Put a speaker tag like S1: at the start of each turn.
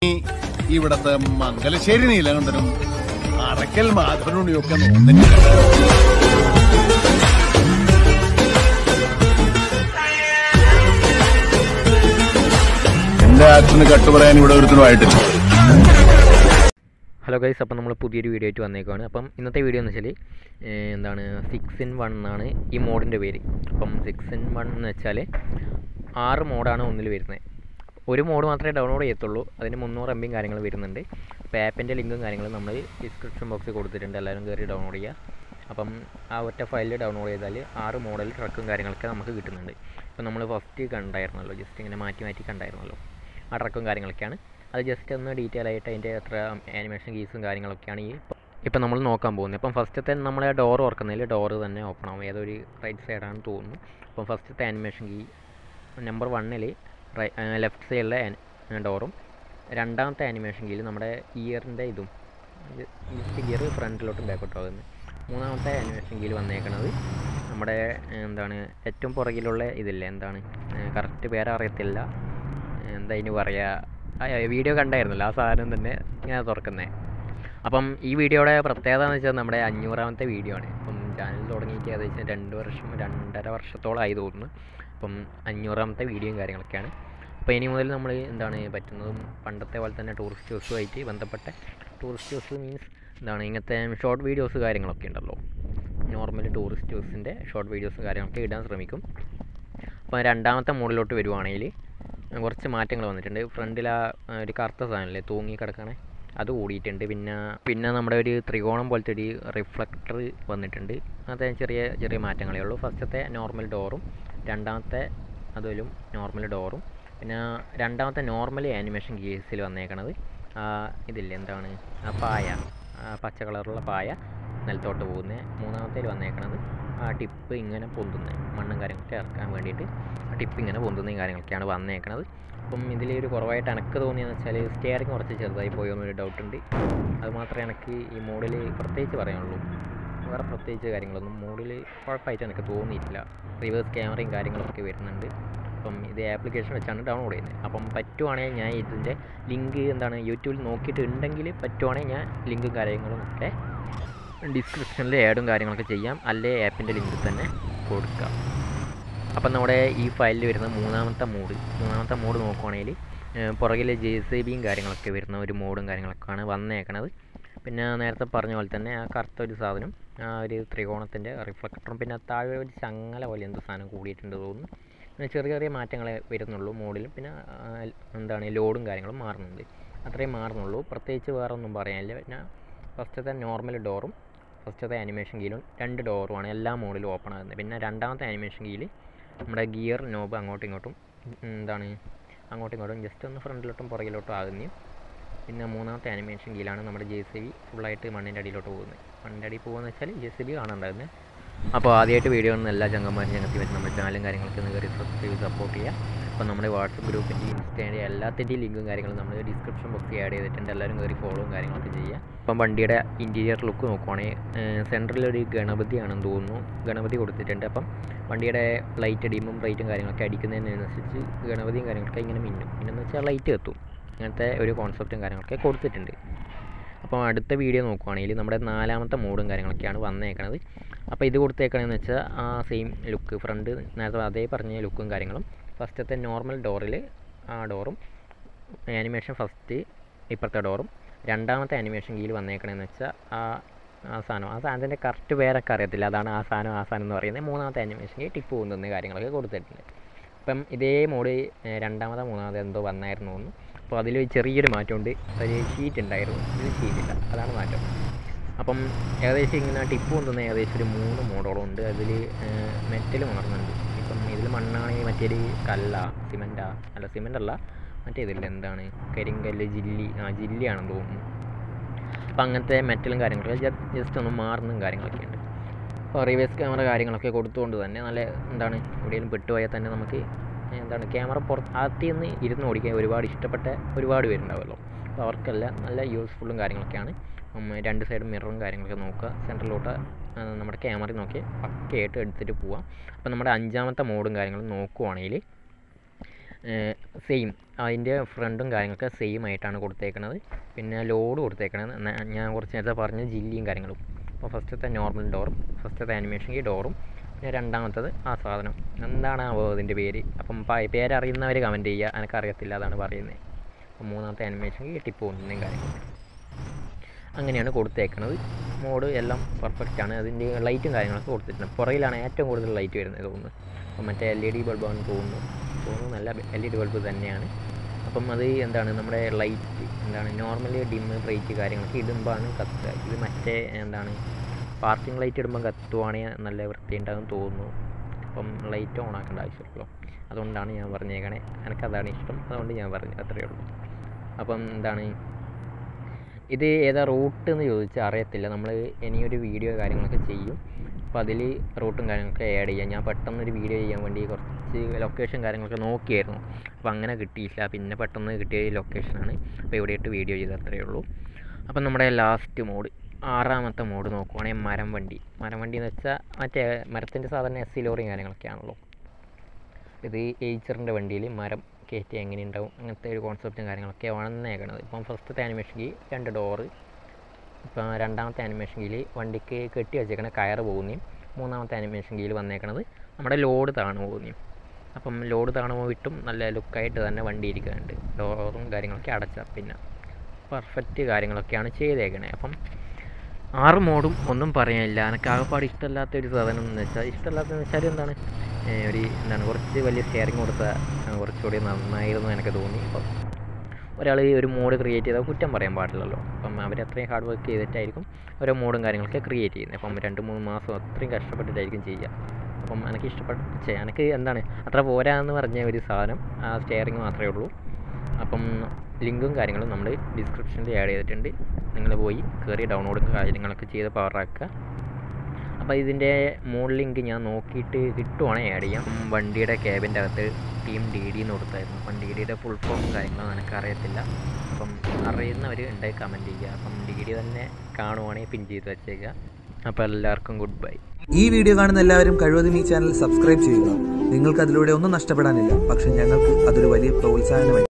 S1: ഇവിടത്തെ മംഗലശ്ശേരി നീലകണ്ഠനും അറക്കൽ മാധവനുണിയും ഒക്കെ നോന്നില്ല എന്റെ ആക്ഷന് കട്ടുപറയാൻ ഇവിടെ ഒരുത്തനുമായിട്ടില്ല
S2: ഹലോ ഗൈസ് അപ്പം നമ്മൾ പുതിയൊരു വീഡിയോ ആയിട്ട് വന്നേക്കുവാണ് അപ്പം ഇന്നത്തെ വീഡിയോ എന്ന് വെച്ചാൽ എന്താണ് സിക്സ് ഇൻ വൺ എന്നാണ് ഈ മോഡിൻ്റെ പേര് അപ്പം സിക്സ് ഇൻ വൺ എന്ന് വെച്ചാൽ ആറ് മോഡാണ് ഒന്നിൽ വരുന്നത് ഒരു മോഡ് മാത്രമേ ഡൗൺലോഡ് ചെയ്യത്തുള്ളൂ അതിന് മുന്നൂറ് എം ബിയും കാര്യങ്ങൾ വരുന്നുണ്ട് അപ്പോൾ ആപ്പിൻ്റെ ലിങ്കും കാര്യങ്ങളും നമ്മൾ ഡിസ്ക്രിപ്ഷൻ ബോക്സിൽ കൊടുത്തിട്ടുണ്ട് എല്ലാവരും കയറി ഡൗൺലോഡ് ചെയ്യുക അപ്പം ആ ഒറ്റ ഫയലിൽ ഡൗൺലോഡ് ചെയ്താൽ ആറ് മോഡൽ ട്രക്കും കാര്യങ്ങളൊക്കെ നമുക്ക് കിട്ടുന്നുണ്ട് ഇപ്പം നമ്മൾ ഫസ്റ്റ് കണ്ടായിരുന്നല്ലോ ജസ്റ്റ് ഇങ്ങനെ മാറ്റി മാറ്റി കണ്ടായിരുന്നല്ലോ ആ ട്രക്കും കാര്യങ്ങളൊക്കെയാണ് അത് ജസ്റ്റ് ഒന്ന് ഡീറ്റെയിൽ ആയിട്ട് അതിൻ്റെ എത്ര ആനിമേഷൻ കീസും കാര്യങ്ങളൊക്കെയാണ് ഈ ഇപ്പം നമ്മൾ നോക്കാൻ പോകുന്നത് ഇപ്പം ഫസ്റ്റത്തെ നമ്മളെ ഡോർ ഓർക്കുന്നതിൽ ഡോറ് തന്നെ ഓപ്പൺ ആവും ഏതൊരു റൈറ്റ് സൈഡാണെന്ന് തോന്നുന്നു അപ്പം ഫസ്റ്റത്തെ ആനിമേഷൻ കീ നമ്പർ വണ്ണിൽ ലെഫ്റ്റ് സൈഡിലെ ഡോറും രണ്ടാമത്തെ ആനിമേഷൻ കീയിൽ നമ്മുടെ ഇയറിൻ്റെ ഇതും ലിഫ്റ്റ് ഗിയർ ഫ്രണ്ടിലോട്ടും ബാക്കോട്ടും ആകുന്നത് മൂന്നാമത്തെ ആനിമേഷൻ കീയിൽ വന്നേക്കണത് നമ്മുടെ എന്താണ് ഏറ്റവും പുറകിലുള്ള ഇതില്ലേ എന്താണ് കറക്റ്റ് പേരറിയത്തില്ല എന്താ ഇനി പറയുക വീഡിയോ കണ്ടായിരുന്നല്ലോ ആ സാധനം തന്നെ ഇങ്ങനെ തുറക്കുന്നത് അപ്പം ഈ വീഡിയോയുടെ പ്രത്യേകത എന്ന് വെച്ചാൽ നമ്മുടെ അഞ്ഞൂറാമത്തെ വീഡിയോ ആണ് അപ്പം ചാനൽ തുടങ്ങിയിട്ട് ഏകദേശം രണ്ട് വർഷം രണ്ടര വർഷത്തോളമായി തോന്നുന്നു അപ്പം അഞ്ഞൂറാമത്തെ വീഡിയോയും കാര്യങ്ങളൊക്കെയാണ് അപ്പോൾ ഇനി മുതൽ നമ്മൾ എന്താണ് പറ്റുന്നതും പണ്ടത്തെ പോലെ തന്നെ ടൂറിസ്റ്റ് ബസ്സുമായിട്ട് ബന്ധപ്പെട്ട ടൂറിസ്റ്റ് ബസ് മീൻസ് എന്താണ് ഇങ്ങനത്തെ ഷോർട്ട് വീഡിയോസ് കാര്യങ്ങളൊക്കെ ഉണ്ടല്ലോ നോർമൽ ടൂറിസ്റ്റ് ബസ്സിൻ്റെ ഷോർട്ട് വീഡിയോസ് കാര്യങ്ങളൊക്കെ ഇടാൻ ശ്രമിക്കും അപ്പോൾ രണ്ടാമത്തെ മോഡിലോട്ട് വരുവാണെങ്കിൽ കുറച്ച് മാറ്റങ്ങൾ വന്നിട്ടുണ്ട് ഫ്രണ്ടിൽ ആ ഒരു കറുത്ത സാധനമല്ലേ തൂങ്ങി കിടക്കണേ അത് കൂടിയിട്ടുണ്ട് പിന്നെ പിന്നെ നമ്മുടെ ഒരു ത്രികോണം പോലത്തെ ഒരു റിഫ്ലക്ടർ വന്നിട്ടുണ്ട് അങ്ങനത്തെ ചെറിയ ചെറിയ മാറ്റങ്ങളേ ഉള്ളൂ ഫസ്റ്റത്തെ നോർമൽ ഡോറും രണ്ടാമത്തെ അതിലും നോർമൽ ഡോറും പിന്നെ രണ്ടാമത്തെ നോർമൽ ആനിമേഷൻ കേസിൽ വന്നേക്കണത് ഇതില്ലേ എന്താണ് ആ പായ ആ പച്ച കളറുള്ള പായ നിലത്തോട്ട് പോകുന്നത് മൂന്നാമത്തേൽ വന്നേക്കണത് ആ ടിപ്പ് ഇങ്ങനെ പൊന്തുന്നത് മണ്ണും കാര്യങ്ങളൊക്കെ ഇറക്കാൻ വേണ്ടിയിട്ട് ആ ടിപ്പ് ഇങ്ങനെ പൊന്തുന്നതും കാര്യങ്ങളൊക്കെയാണ് വന്നേക്കണത് അപ്പം ഇതിൽ ഒരു കുറവായിട്ട് എനിക്ക് തോന്നിയെന്ന് വെച്ചാൽ സ്റ്റിയറിംഗ് കുറച്ച് ചെറുതായി പോയോ എന്നൊരു ഡൗട്ട് ഉണ്ട് അത് മാത്രമേ എനിക്ക് ഈ മോഡിൽ പ്രത്യേകിച്ച് പറയാനുള്ളൂ വേറെ പ്രത്യേകിച്ച് കാര്യങ്ങളൊന്നും മോഡിൽ കുഴപ്പമായിട്ട് എനിക്ക് തോന്നിയിട്ടില്ല റിവേഴ്സ് ക്യാമറയും കാര്യങ്ങളൊക്കെ വരുന്നുണ്ട് അപ്പം ഇത് ആപ്ലിക്കേഷൻ വെച്ചാണ് ഡൗൺലോഡ് ചെയ്യുന്നത് അപ്പം പറ്റുവാണെങ്കിൽ ഞാൻ ഇതിൻ്റെ ലിങ്ക് എന്താണ് യൂട്യൂബിൽ നോക്കിയിട്ട് ഉണ്ടെങ്കിൽ പറ്റുവാണെങ്കിൽ ഞാൻ ലിങ്കും കാര്യങ്ങളും ഒക്കെ ഡിസ്ക്രിപ്ഷനിൽ ആഡും കാര്യങ്ങളൊക്കെ ചെയ്യാം അല്ലേ ആപ്പിൻ്റെ ലിങ്ക് തന്നെ കൊടുക്കാം അപ്പം നമ്മുടെ ഈ ഫയലിൽ വരുന്ന മൂന്നാമത്തെ മോഡ് മൂന്നാമത്തെ മോഡ് നോക്കുവാണെങ്കിൽ പുറകിൽ ജെ സി ബിയും കാര്യങ്ങളൊക്കെ വരുന്ന ഒരു മോഡും കാര്യങ്ങളൊക്കെയാണ് വന്നേക്കണത് പിന്നെ നേരത്തെ പറഞ്ഞ പോലെ തന്നെ ആ കറുത്ത ഒരു സാധനം ആ ഒരു ത്രികോണത്തിൻ്റെ റിഫ്ലക്ടറും പിന്നെ താഴെ ഒരു ചങ്ങല പോലെ എന്തോ സാധനം കൂടിയിട്ടുണ്ട് തോന്നുന്നു പിന്നെ ചെറിയ ചെറിയ മാറ്റങ്ങളെ വരുന്നുള്ളൂ മോഡിലും പിന്നെ എന്താണ് ലോഡും കാര്യങ്ങളും മാറുന്നുണ്ട് അത്രയും മാറുന്നുള്ളൂ പ്രത്യേകിച്ച് വേറെ ഒന്നും പറയാനില്ല പിന്നെ ഫസ്റ്റത്തെ നോർമൽ ഡോറും ഫസ്റ്റത്തെ ആനിമേഷൻ കീയിലും രണ്ട് ഡോറുമാണ് എല്ലാ മോഡിലും ഓപ്പൺ ആകുന്നത് പിന്നെ രണ്ടാമത്തെ ആനിമേഷൻ കീയിൽ നമ്മുടെ ഗിയർ നോബ് അങ്ങോട്ടും ഇങ്ങോട്ടും എന്താണ് അങ്ങോട്ടും ഇങ്ങോട്ടും ജസ്റ്റ് ഒന്ന് ഫ്രണ്ടിലോട്ടും പുറകിലോട്ടും ആകുന്നു പിന്നെ മൂന്നാമത്തെ ആനിമേഷൻ കീയിലാണ് നമ്മുടെ ജെ സി ബി ഫുള്ളായിട്ട് മണ്ണിൻ്റെ അടിയിലോട്ട് പോകുന്നത് മണ്ണിൻ്റെ അടിയിൽ പോകുന്നത് വെച്ചാൽ ജെ സി ബി കാണാണ്ടാകുന്നത് അപ്പോൾ ആദ്യമായിട്ട് വീഡിയോ കാണുന്ന എല്ലാ ചങ്ങന്മാരും ഞങ്ങൾക്ക് പറ്റി നമ്മുടെ ചാനലും കാര്യങ്ങളൊക്കെ ഒന്ന് കയറി സബ്സ്ക്രൈബ് സപ്പോർട്ട് ചെയ്യുക അപ്പോൾ നമ്മുടെ വാട്സപ്പ് ഗ്രൂപ്പിൻ്റെ ഇൻസ്റ്റേൻ്റെ എല്ലാത്തിൻ്റെയും ലിങ്കും കാര്യങ്ങളും നമ്മൾ ഡിസ്ക്രിപ്ഷൻ ബോക്സിൽ ആഡ് ചെയ്തിട്ടുണ്ട് എല്ലാവരും കയറി ഫോളോവും കാര്യങ്ങളൊക്കെ ചെയ്യുക അപ്പം വണ്ടിയുടെ ഇൻറ്റീരിയർ ലുക്ക് നോക്കുവാണെങ്കിൽ സെൻറ്ററിലൊരു ഗണപതിയാണെന്ന് തോന്നുന്നു ഗണപതി കൊടുത്തിട്ടുണ്ട് അപ്പം വണ്ടിയുടെ ലൈറ്റ് ഡിമും ലൈറ്റും കാര്യങ്ങളൊക്കെ അടിക്കുന്നതിനനുസരിച്ച് ഗണപതിയും കാര്യങ്ങളൊക്കെ ഇങ്ങനെ മിന്നും പിന്നെന്ന് വെച്ചാൽ ലൈറ്റ് എത്തും അങ്ങനത്തെ ഒരു കോൺസെപ്റ്റും കാര്യങ്ങളൊക്കെ കൊടുത്തിട്ടുണ്ട് അപ്പോൾ അടുത്ത വീഡിയോ നോക്കുവാണെങ്കിൽ നമ്മുടെ നാലാമത്തെ മോഡും കാര്യങ്ങളൊക്കെയാണ് വന്നേക്കണത് അപ്പോൾ ഇത് കൊടുത്തേക്കണമെന്ന് വെച്ചാൽ ആ സെയിം ലുക്ക് ഫ്രണ്ട് നേരത്തെ അതേ പറഞ്ഞ ലുക്കും കാര്യങ്ങളും ഫസ്റ്റത്തെ നോർമൽ ഡോറിൽ ആ ഡോറും ആനിമേഷൻ ഫസ്റ്റ് ഇപ്പുറത്തെ ഡോറും രണ്ടാമത്തെ ആനിമേഷൻ കീയിൽ വന്നേക്കണമെന്ന് വെച്ചാൽ ആ ആ സാധനം ആ സാധനത്തിൻ്റെ കറക്റ്റ് പേരൊക്കെ അറിയത്തില്ല അതാണ് ആ സാധനം ആ സാധനം എന്ന് പറയുന്നത് മൂന്നാമത്തെ ആനിമേഷൻ കീ ടിപ്പ് പോകുന്ന കാര്യങ്ങളൊക്കെ കൊടുത്തിട്ടുണ്ട് അപ്പം ഇതേ മോഡ് രണ്ടാമത്തെ മൂന്നാമത്തെ എന്തോ വന്നായിരുന്നു തോന്നുന്നു അപ്പോൾ അതിൽ ചെറിയൊരു മാറ്റമുണ്ട് ഒരു ഷീറ്റ് ഉണ്ടായിരുന്നു ഇത് ഷീറ്റില്ല അതാണ് മാറ്റം അപ്പം ഏകദേശം ഇങ്ങനെ ടിപ്പ് കൊണ്ടുവന്ന ഏകദേശം ഒരു മൂന്ന് മോഡോളം ഉണ്ട് അതിൽ മെറ്റൽ മാറുന്നുണ്ട് ഇപ്പം ഇതിൽ മണ്ണാണെങ്കിൽ മറ്റേത് കല്ല സിമൻറ്റാ അല്ല സിമൻ്റ് അല്ല മറ്റേതില്ല എന്താണ് കരിങ്കല്ല് ജില്ലി ആ ജില്ലിയാണെന്ന് തോന്നുന്നു അപ്പം അങ്ങനത്തെ മെറ്റലും കാര്യങ്ങളൊക്കെ ജസ്റ്റ് ഒന്ന് മാറുന്നതും കാര്യങ്ങളൊക്കെ ഉണ്ട് അപ്പോൾ റിവേഴ്സ് ക്യാമറ കാര്യങ്ങളൊക്കെ കൊടുത്തുകൊണ്ട് തന്നെ നല്ല എന്താണ് എവിടെയെങ്കിലും പെട്ടുപോയാൽ തന്നെ നമുക്ക് എന്താണ് ക്യാമറ പുറത്ത് അകത്തിൽ നിന്ന് ഇരുന്ന് ഓടിക്കാൻ ഒരുപാട് ഇഷ്ടപ്പെട്ട ഒരുപാട് പേരുണ്ടാവുമല്ലോ അപ്പോൾ അവർക്കെല്ലാം നല്ല യൂസ്ഫുള്ളും കാര്യങ്ങളൊക്കെയാണ് രണ്ട് സൈഡും മിററും കാര്യങ്ങളൊക്കെ നോക്കുക സെൻറ്ററിലോട്ട് നമ്മുടെ ക്യാമറ നോക്കി പക്കയായിട്ട് എടുത്തിട്ട് പോവാം അപ്പോൾ നമ്മുടെ അഞ്ചാമത്തെ മോഡും കാര്യങ്ങളും നോക്കുവാണെങ്കിൽ സെയിം അതിൻ്റെ ഫ്രണ്ടും കാര്യങ്ങളൊക്കെ സെയിം ആയിട്ടാണ് കൊടുത്തേക്കണത് പിന്നെ ലോഡ് കൊടുത്തേക്കണത് ന- ഞാൻ കുറച്ച് നേരത്തെ പറഞ്ഞ ജില്ലിയും കാര്യങ്ങളും അപ്പോൾ ഫസ്റ്റത്തെ നോർമൽ ഡോറും ഫസ്റ്റത്തെ ആനിമേഷൻ കീ ഡോറും പിന്നെ രണ്ടാമത്തത് ആ സാധനം എന്താണ് ആവോ അതിൻ്റെ പേര് അപ്പം പ- പേരറിയുന്നവർ കമൻറ്റ് ചെയ്യുക എനിക്കറിയത്തില്ല അതാണ് പറയുന്നത് അപ്പം മൂന്നാമത്തെ ആനിമേഷൻ കീ ടിപ്പ് ഒന്നും കാര്യങ്ങളും അങ്ങനെയാണ് കൊടുത്തേക്കണത് മോഡ് എല്ലാം പെർഫെക്റ്റ് ആണ് അതിൻ്റെ ലൈറ്റും കാര്യങ്ങളൊക്കെ കൊടുത്തിട്ടുണ്ട് പുറകിലാണ് ഏറ്റവും കൂടുതൽ ലൈറ്റ് വരുന്നത് തോന്നുന്നു അപ്പം മറ്റേ എൽ ഇ ഡി ബൾബാണെന്ന് തോന്നുന്നു തോന്നുന്നു നല്ല എൽ ഇ ഡി ബൾബ് തന്നെയാണ് അപ്പം അത് എന്താണ് നമ്മുടെ ലൈറ്റ് എന്താണ് നോർമലി ഡിം ബ്രൈറ്റ് കാര്യങ്ങളൊക്കെ ഇടുമ്പോഴാണ് കത്തുക ഇത് മറ്റേ എന്താണ് പാർക്കിംഗ് ലൈറ്റ് ഇടുമ്പോൾ കത്തുവാണെങ്കിൽ നല്ല വൃത്തിയുണ്ടാകും തോന്നുന്നു അപ്പം ലൈറ്റ് ഓൺ ആക്കേണ്ട ആവശ്യമുള്ളൂ അതുകൊണ്ടാണ് ഞാൻ പറഞ്ഞേക്കണേ എനിക്കതാണ് ഇഷ്ടം അതുകൊണ്ട് ഞാൻ പറഞ്ഞു അത്രയേ ഉള്ളൂ അപ്പം എന്താണ് ഇത് ഏതാ റൂട്ട് എന്ന് ചോദിച്ചാൽ അറിയത്തില്ല നമ്മൾ ഇനിയൊരു വീഡിയോ കാര്യങ്ങളൊക്കെ ചെയ്യും അപ്പോൾ അതിൽ റൂട്ടും കാര്യങ്ങളൊക്കെ ആഡ് ചെയ്യാം ഞാൻ പെട്ടെന്നൊരു വീഡിയോ ചെയ്യാൻ വേണ്ടി കുറച്ച് ലൊക്കേഷൻ കാര്യങ്ങളൊക്കെ നോക്കിയായിരുന്നു അപ്പോൾ അങ്ങനെ കിട്ടിയില്ല പിന്നെ പെട്ടെന്ന് കിട്ടിയ ലൊക്കേഷനാണ് അപ്പോൾ ഇവിടെ ഇട്ട് വീഡിയോ ചെയ്ത് അത്രയേ ഉള്ളൂ അപ്പം നമ്മുടെ ലാസ്റ്റ് മോഡ് ആറാമത്തെ മോഡ് നോക്കുവാണെങ്കിൽ മരം വണ്ടി മരം വണ്ടി എന്ന് വെച്ചാൽ മറ്റേ മരത്തിൻ്റെ സാധാരണ എസ് സി ലോറിയും കാര്യങ്ങളൊക്കെയാണല്ലോ ഇത് ഏച്ചറിൻ്റെ വണ്ടിയിൽ മരം കയറ്റി എങ്ങനെ ഉണ്ടാവും അങ്ങനത്തെ ഒരു കോൺസെപ്റ്റും കാര്യങ്ങളൊക്കെ വന്നേക്കണത് ഇപ്പം ഫസ്റ്റത്തെ ആനിമേഷൻ കീ രണ്ട് ഡോറ് ഇപ്പം രണ്ടാമത്തെ ആനിമേഷൻ കീയിൽ വണ്ടിക്ക് കെട്ടി വെച്ചേക്കണ കയറ് പോകുന്നതും മൂന്നാമത്തെ ആനിമേഷൻ കീയിൽ വന്നേക്കണത് നമ്മുടെ ലോഡ് താണു പോകുന്നതും അപ്പം ലോഡ് താണു പോയിട്ടും നല്ല ലുക്കായിട്ട് തന്നെ വണ്ടി ഇരിക്കുന്നുണ്ട് ഡോറും കാര്യങ്ങളൊക്കെ അടച്ച പിന്നെ പെർഫെക്റ്റ് കാര്യങ്ങളൊക്കെയാണ് ചെയ്തേക്കണേ അപ്പം ആറ് മോഡും ഒന്നും പറയാനില്ല എനിക്ക് ആകെപ്പാട് ഇഷ്ടമല്ലാത്ത ഒരു സാധനം എന്ന് വെച്ചാൽ ഇഷ്ടമല്ലാത്തതെന്ന് വെച്ചാൽ എന്താണ് ഏ, ഒരു എന്താണ് കുറച്ച് വലിയ ഷെയറിങ് കൊടുത്ത ആ, കുറച്ചുകൂടി നന്നായിരുന്നു എനിക്ക് തോന്നി അപ്പം ഒരാൾ ഒരു മോഡ് ക്രിയേറ്റ് ചെയ്താൽ കുറ്റം പറയാൻ പാടില്ലല്ലോ അപ്പം അവർ അത്രയും ഹാർഡ് വർക്ക് ചെയ്തിട്ടായിരിക്കും ഓരോ മോഡും കാര്യങ്ങളൊക്കെ ക്രിയേറ്റ് ചെയ്യുന്നത് അപ്പം രണ്ട് മൂന്ന് മാസം അത്രയും കഷ്ടപ്പെട്ടിട്ടായിരിക്കും ചെയ്യുക അപ്പം എനിക്ക് ഇഷ്ടപ്പെട്ട ഛെ, എനിക്ക് എന്താണ് അത്ര പോരാ എന്ന് പറഞ്ഞ ഒരു സാധനം ആ സ്റ്റെയറിങ് മാത്രമേ ഉള്ളൂ അപ്പം ലിങ്കും കാര്യങ്ങളും നമ്മൾ ഡിസ്ക്രിപ്ഷനിൽ ആഡ് ചെയ്തിട്ടുണ്ട് നിങ്ങൾ പോയി കയറി ഡൗൺലോഡും കാര്യങ്ങളൊക്കെ ചെയ്ത് പവറാക്കുക അപ്പോൾ ഇതിൻ്റെ മോഡ് ലിങ്ക് ഞാൻ നോക്കിയിട്ട് കിട്ടുവാണെങ്കിൽ ആഡ് ചെയ്യാം ഉം, വണ്ടിയുടെ ക്യാബിൻ്റെ അകത്ത് ടീം ഡി ഡി എന്ന് കൊടുത്തായിരുന്നു അപ്പം ഡി ഡിയുടെ ഫുൾ ഫോമും കാര്യങ്ങളും എനിക്ക് അറിയത്തില്ല അപ്പം അറിയുന്നവർ ഉണ്ടായി കമൻറ്റ് ചെയ്യുക അപ്പം ഡി ഡി തന്നെ കാണുവാണെങ്കിൽ പിൻ ചെയ്ത് വെച്ചേക്കുക അപ്പോൾ എല്ലാവർക്കും ഗുഡ് ബൈ
S3: ഈ വീഡിയോ കാണുന്ന എല്ലാവരും കഴിവതും ഈ ചാനൽ സബ്സ്ക്രൈബ് ചെയ്യുക നിങ്ങൾക്ക് അതിലൂടെ ഒന്നും നഷ്ടപ്പെടാനില്ല പക്ഷെ ഞങ്ങൾക്ക് അതൊരു വലിയ പ്രോത്സാഹനമായി